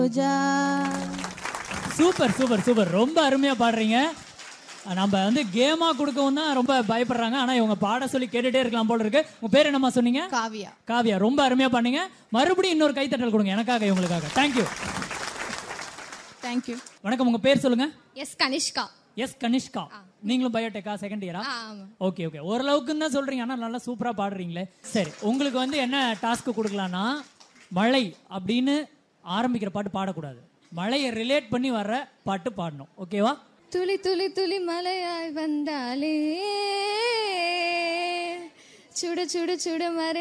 ரோஜா super super super ரொம்ப அருமையா பாடுறீங்க நம்ம வந்து கேமா கொடுக்கவும் தான் ரொம்ப பயப்படுறாங்க ஆனா இவங்க பாட சொல்லி கேட்டுட்டே இருக்கலாம் போல இருக்கு உங்க பேர் என்னம்மா சொன்னீங்க காவியா காவியா ரொம்ப அருமையா பண்ணீங்க மறுபடியும் இன்னொரு கைத்தட்டல் கொடுங்க எனக்காக இவங்களுக்காக தேங்க்யூ தேங்க்யூ வணக்கம் உங்க பேர் சொல்லுங்க எஸ் கனிஷ்கா எஸ் கனிஷ்கா நீங்களும் பயோடெக்கா செகண்ட் இயரா ஆ, ஆமா ஓகே ஓகே ஓரளவுக்குன்னு தான் சொல்றீங்க ஆனா நல்லா சூப்பரா பாடுறீங்களே சரி உங்களுக்கு வந்து என்ன டாஸ்க் கொடுக்கலாம்னா மழை அப்படின்னு ஆரம்பிக்கிற பாட்டு பாடக்கூடாது மழையை ரிலேட் பண்ணி வர்ற பாட்டு பாடணும் ஓகேவா துளி துளி துளி மலையாய் வந்தாலே சுட சுட சுட மறை